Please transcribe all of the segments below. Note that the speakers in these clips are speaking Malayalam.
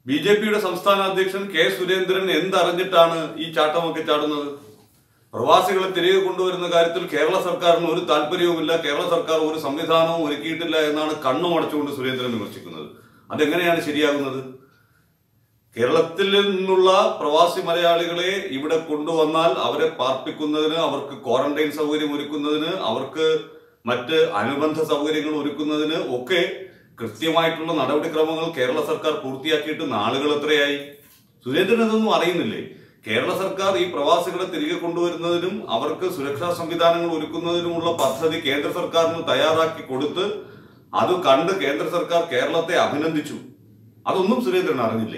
ബി ജെ പിയുടെ സംസ്ഥാന അധ്യക്ഷൻ കെ സുരേന്ദ്രൻ എന്തറിഞ്ഞിട്ടാണ് ഈ ചാട്ടമൊക്കെ ചാടുന്നത് പ്രവാസികളെ തിരികെ കൊണ്ടുവരുന്ന കാര്യത്തിൽ കേരള സർക്കാരിന് ഒരു താല്പര്യവുമില്ല കേരള സർക്കാർ ഒരു സംവിധാനവും ഒരുക്കിയിട്ടില്ല എന്നാണ് കണ്ണുമടച്ചുകൊണ്ട് സുരേന്ദ്രൻ വിമർശിക്കുന്നത് അതെങ്ങനെയാണ് ശരിയാകുന്നത് കേരളത്തിൽ നിന്നുള്ള പ്രവാസി മലയാളികളെ ഇവിടെ കൊണ്ടുവന്നാൽ അവരെ പാർപ്പിക്കുന്നതിന് അവർക്ക് ക്വാറന്റൈൻ സൗകര്യം ഒരുക്കുന്നതിന് അവർക്ക് മറ്റ് അനുബന്ധ സൗകര്യങ്ങൾ ഒരുക്കുന്നതിന് ഒക്കെ കൃത്യമായിട്ടുള്ള നടപടിക്രമങ്ങൾ കേരള സർക്കാർ പൂർത്തിയാക്കിയിട്ട് നാളുകൾ എത്രയായി സുരേന്ദ്രൻ അതൊന്നും അറിയുന്നില്ലേ കേരള സർക്കാർ ഈ പ്രവാസികളെ തിരികെ കൊണ്ടുവരുന്നതിനും അവർക്ക് സുരക്ഷാ സംവിധാനങ്ങൾ ഒരുക്കുന്നതിനുമുള്ള പദ്ധതി കേന്ദ്ര സർക്കാരിന് തയ്യാറാക്കി കൊടുത്ത് അത് കണ്ട് കേന്ദ്ര സർക്കാർ കേരളത്തെ അഭിനന്ദിച്ചു അതൊന്നും സുരേന്ദ്രൻ അറിഞ്ഞില്ലേ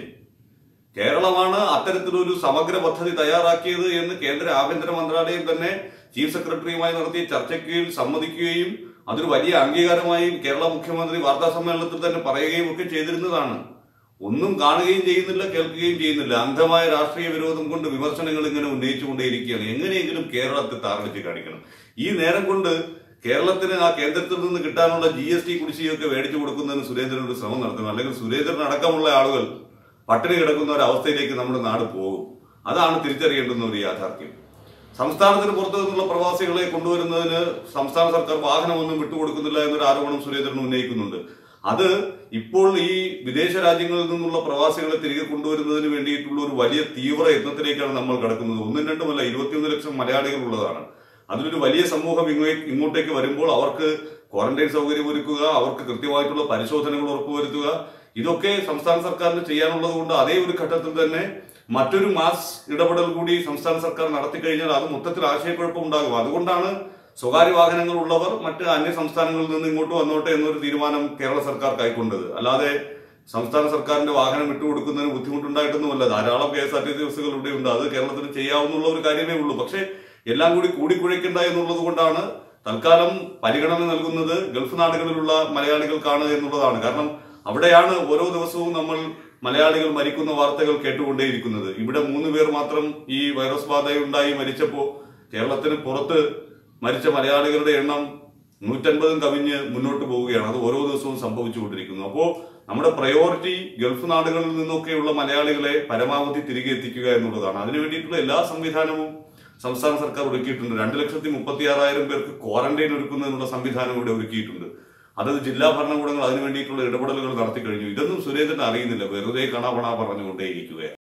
കേരളമാണ് അത്തരത്തിലൊരു സമഗ്ര പദ്ധതി തയ്യാറാക്കിയത് എന്ന് കേന്ദ്ര ആഭ്യന്തര മന്ത്രാലയം തന്നെ ചീഫ് സെക്രട്ടറിയുമായി നടത്തിയ ചർച്ചയ്ക്ക് സമ്മതിക്കുകയും അതൊരു വലിയ അംഗീകാരമായും കേരള മുഖ്യമന്ത്രി വാർത്താ സമ്മേളനത്തിൽ തന്നെ പറയുകയും ഒക്കെ ചെയ്തിരുന്നതാണ് ഒന്നും കാണുകയും ചെയ്യുന്നില്ല കേൾക്കുകയും ചെയ്യുന്നില്ല അന്ധമായ രാഷ്ട്രീയ വിരോധം കൊണ്ട് വിമർശനങ്ങൾ ഇങ്ങനെ ഉന്നയിച്ചുകൊണ്ടേയിരിക്കുകയാണ് എങ്ങനെയെങ്കിലും കേരളത്തെ താറടിച്ച് കാണിക്കണം ഈ നേരം കൊണ്ട് കേരളത്തിന് ആ കേന്ദ്രത്തിൽ നിന്ന് കിട്ടാനുള്ള ജി എസ് ടി കുടിശ്ശികയൊക്കെ മേടിച്ചു കൊടുക്കുന്നതിന് സുരേന്ദ്രൻ ഒരു ശ്രമം നടത്തണം അല്ലെങ്കിൽ സുരേന്ദ്രൻ അടക്കമുള്ള ആളുകൾ പട്ടിണി കിടക്കുന്ന ഒരു അവസ്ഥയിലേക്ക് നമ്മുടെ നാട് പോകും അതാണ് തിരിച്ചറിയേണ്ടുന്ന ഒരു യാഥാർത്ഥ്യം സംസ്ഥാനത്തിന് പുറത്തു നിന്നുള്ള പ്രവാസികളെ കൊണ്ടുവരുന്നതിന് സംസ്ഥാന സർക്കാർ വാഹനമൊന്നും വിട്ടുകൊടുക്കുന്നില്ല എന്നൊരു ആരോപണം സുരേന്ദ്രൻ ഉന്നയിക്കുന്നുണ്ട് അത് ഇപ്പോൾ ഈ വിദേശ രാജ്യങ്ങളിൽ നിന്നുള്ള പ്രവാസികളെ തിരികെ കൊണ്ടുവരുന്നതിന് വേണ്ടിയിട്ടുള്ള ഒരു വലിയ തീവ്ര യത്നത്തിലേക്കാണ് നമ്മൾ കിടക്കുന്നത് ഒന്നും രണ്ടുമല്ല ഇരുപത്തിയൊന്ന് ലക്ഷം മലയാളികൾ ഉള്ളതാണ് അതിലൊരു വലിയ സമൂഹം ഇങ്ങോ- ഇങ്ങോട്ടേക്ക് വരുമ്പോൾ അവർക്ക് ക്വാറന്റൈൻ സൗകര്യം ഒരുക്കുക അവർക്ക് കൃത്യമായിട്ടുള്ള പരിശോധനകൾ ഉറപ്പുവരുത്തുക ഇതൊക്കെ സംസ്ഥാന സർക്കാരിന് ചെയ്യാനുള്ളത് കൊണ്ട് അതേ ഒരു ഘട്ടത്തിൽ തന്നെ മറ്റൊരു മാസ് ഇടപെടൽ കൂടി സംസ്ഥാന സർക്കാർ നടത്തി കഴിഞ്ഞാൽ അത് മൊത്തത്തിൽ ആശയക്കുഴപ്പം ഉണ്ടാകും അതുകൊണ്ടാണ് സ്വകാര്യ വാഹനങ്ങൾ ഉള്ളവർ മറ്റ് അന്യ സംസ്ഥാനങ്ങളിൽ നിന്ന് ഇങ്ങോട്ട് വന്നോട്ടെ എന്നൊരു തീരുമാനം കേരള സർക്കാർ കൈക്കൊണ്ടത് അല്ലാതെ സംസ്ഥാന സർക്കാരിന്റെ വാഹനം വിട്ടുകൊടുക്കുന്നതിന് ബുദ്ധിമുട്ടുണ്ടായിട്ടൊന്നുമല്ല ധാരാളം K S R T C ബസ്സുകൾ ഇവിടെയുണ്ട് അത് കേരളത്തിന് ചെയ്യാവുന്ന ഒരു കാര്യമേ ഉള്ളൂ പക്ഷേ എല്ലാം കൂടി കൂടിക്കുഴയ്ക്കണ്ട എന്നുള്ളത് കൊണ്ടാണ് തൽക്കാലം പരിഗണന നൽകുന്നത് ഗൾഫ് നാടുകളിലുള്ള മലയാളികൾക്കാണ് എന്നുള്ളതാണ് കാരണം അവിടെയാണ് ഓരോ ദിവസവും നമ്മൾ മലയാളികൾ മരിക്കുന്ന വാർത്തകൾ കേട്ടുകൊണ്ടേയിരിക്കുന്നത് ഇവിടെ മൂന്ന് പേർ മാത്രം ഈ വൈറസ് ബാധയുണ്ടായി മരിച്ചപ്പോ കേരളത്തിന് പുറത്ത് മരിച്ച മലയാളികളുടെ എണ്ണം നൂറ്റൻപതും കവിഞ്ഞ് മുന്നോട്ട് പോവുകയാണ് അത് ഓരോ ദിവസവും സംഭവിച്ചുകൊണ്ടിരിക്കുന്നു അപ്പോൾ നമ്മുടെ പ്രയോറിറ്റി ഗൾഫ് നാടുകളിൽ നിന്നൊക്കെയുള്ള മലയാളികളെ പരമാവധി തിരികെ എത്തിക്കുക എന്നുള്ളതാണ് അതിനു വേണ്ടിയിട്ടുള്ള എല്ലാ സംവിധാനവും സംസ്ഥാന സർക്കാർ ഒരുക്കിയിട്ടുണ്ട് രണ്ട് ലക്ഷത്തി മുപ്പത്തി ആറായിരം പേർക്ക് ക്വാറന്റൈൻ ഒരുക്കുന്നതിനുള്ള സംവിധാനം ഇവിടെ ഒരുക്കിയിട്ടുണ്ട് അതത് ജില്ലാ ഭരണകൂടങ്ങൾ അതിനു വേണ്ടിയിട്ടുള്ള ഇടപെടലുകൾ നടത്തി കഴിഞ്ഞു ഇതൊന്നും സുരേന്ദ്രൻ അറിയുന്നില്ല വെറുതെ കണാപണ പറഞ്ഞുകൊണ്ടേയിരിക്കുകയാണ്